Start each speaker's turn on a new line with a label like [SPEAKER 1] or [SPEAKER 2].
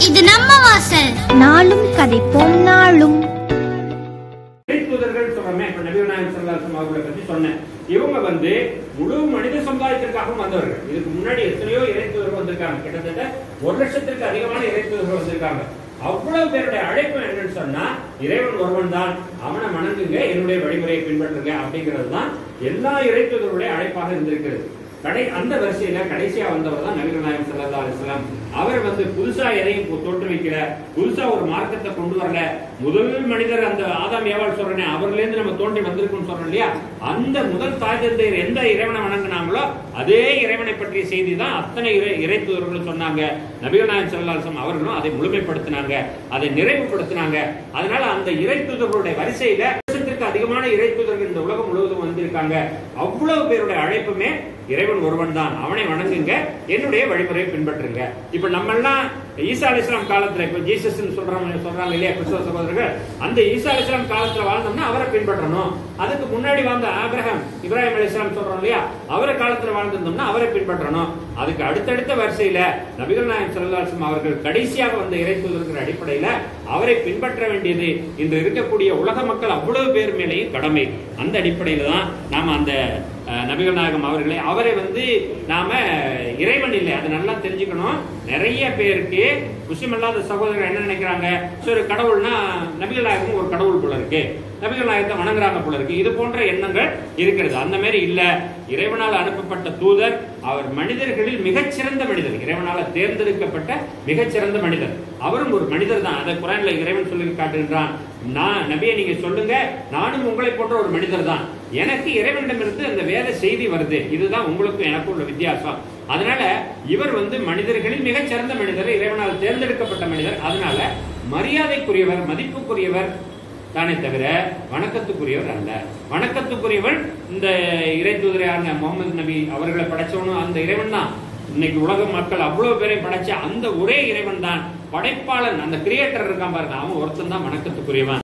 [SPEAKER 1] இது நம்ம வாசல்
[SPEAKER 2] நாளும் கதைப்போம் நாளும்
[SPEAKER 3] இறைத்தூதர்கள் சொல்றமே இப்ப நபி நாயகம் ஸல்லல்லாஹு அவர்களை பத்தி சொன்னேன் இவங்க வந்து முழு மனித சமுதாயத்திற்காகவும் வந்தவர்கள் இதுக்கு முன்னாடி எத்தனையோ இறைத்தூதர்கள் வந்திருக்காங்க கிட்டத்தட்ட ஒரு லட்சத்திற்கு அதிகமான இறைத்தூதர்கள் வந்திருக்காங்க அவ்வளவு பேருடைய அழைப்பு என்னன்னு சொன்னா இறைவன் ஒருவன் தான் அவனை வணங்குங்க என்னுடைய வழிமுறையை பின்பற்றுங்க அப்படிங்கிறது தான் எல்லா இறைத்தூதர்களுடைய அழைப்பாக இருந்திருக்கிறது கடை அந்த வரிசையில கடைசியா வந்தவர் தான் நபிகள் நாயகம் ஸல்லல்லாஹு அலைஹி வஸல்லம் அவர் வந்து புதுசா எதையும் பு- தோற்றுவிக்கல புதுசா ஒரு மார்க்கத்தை கொண்டு வரல முதல் மனிதர் அந்த ஆதாம் ஏவாள் சொல்றேனே அவர்ல இருந்து நம்ம தோன்றி வந்திருக்கோம்னு சொல்றோம் இல்லையா அந்த முதல் தாய் தந்தையர் எந்த இறைவனை வணங்குனாங்களோ அதே இறைவனை பற்றிய செய்தி தான் அத்தனை இறை இறை தூதர்களும் சொன்னாங்க நபிகள் நாயகம் ஸல்லல்லாஹு அலைஹி வஸல்லம் அவர்களும் அதை முழுமைப்படுத்தினாங்க அதை நிறைவுபடுத்தினாங்க அதனால அந்த இறை தூதர்களுடைய வரிசையில லட்சத்திற்கு அதிகமான இறை தூதர்கள் இந்த உலகம் முழுவதும் வந்திருக்காங்க அவ்வளவு பேருடைய அழைப்புமே இறைவன் ஒருவன் தான் அவனை வணங்குங்க என்னுடைய வழிமுறையை பின்பற்றுங்க இப்ப நம்ம எல்லாம் ஈசா அலிஸ்லாம் காலத்துல இப்ப ஜீசஸ் சொல்றாங்க சொல்றாங்க இல்லையா கிறிஸ்தவ சகோதரர்கள் அந்த ஈசா அலிஸ்லாம் காலத்துல வாழ்ந்தோம்னா அவரை பின்பற்றணும் அதுக்கு முன்னாடி வாழ்ந்த ஆபிரகாம் இப்ராஹிம் அலிஸ்லாம் சொல்றோம் இல்லையா அவரை காலத்துல வாழ்ந்திருந்தோம்னா அவரை பின்பற்றணும் அதுக்கு அடுத்தடுத்த வரிசையில நபிகள் நாயகம் ஸல்லல்லாஹு அலைஹி வஸல்லம் அவர்கள் கடைசியாக வந்த இறை தூதர்கள் அடிப்படையில அவரை பின்பற்ற வேண்டியது இன்று இருக்கக்கூடிய உலக மக்கள் அவ்வளவு பேர் மேலேயும் கடமை அந்த அடிப்படையில தான் நாம அந்த அஹ், நபிகள் நாயகம் அவர்களை அவரை வந்து நாம இறைவன் இல்லை அதை நல்லா தெரிஞ்சுக்கணும் நிறைய பேருக்கு முஸ்லிம் அல்லாத சகோதரர்கள் என்ன நினைக்கிறாங்க சரி கடவுள்னா நபிகள் நாயகம் ஒரு கடவுள் போல இருக்கு நபிகள் நாயகத்தை வணங்குறாங்க போல இருக்கு இது போன்ற எண்ணங்கள் இருக்கிறது அந்த மாதிரி இல்ல இறைவனால் அனுப்பப்பட்ட தூதர் அவர் மனிதர்களில் மிகச்சிறந்த மனிதர் இறைவனால தேர்ந்தெடுக்கப்பட்ட மிகச்சிறந்த மனிதர் அவரும் ஒரு மனிதர் தான் அதை குரான்ல இறைவன் சொல்லி காட்டுகின்றான் நான் நபியை நீங்க சொல்லுங்க நானும் உங்களை போன்ற ஒரு மனிதர் தான் எனக்கு இறைவனிடமிருந்து அந்த வேத செய்தி வருது இதுதான் உங்களுக்கும் எனக்கும் உள்ள வித்தியாசம் அதனால இவர் வந்து மனிதர்களில் மிகச்சிறந்த மனிதர் இறைவனால் தேர்ந்தெடுக்கப்பட்ட மனிதர் அதனால மரியாதைக்குரியவர் மதிப்புக்குரியவர் தானே தவிர வணக்கத்துக்குரியவர் அல்ல வணக்கத்துக்குரியவன் இந்த இறை தூதரையான முகமது நபி அவர்களை படைச்சவனும் அந்த இறைவன் தான் இன்னைக்கு உலக மக்கள் அவ்வளவு பேரை படைச்ச அந்த ஒரே இறைவன் தான் படைப்பாளன் அந்த கிரியேட்டர் இருக்கான் பாருங்க அவன் ஒருத்தன் தான் வணக்கத்துக்குரியவன்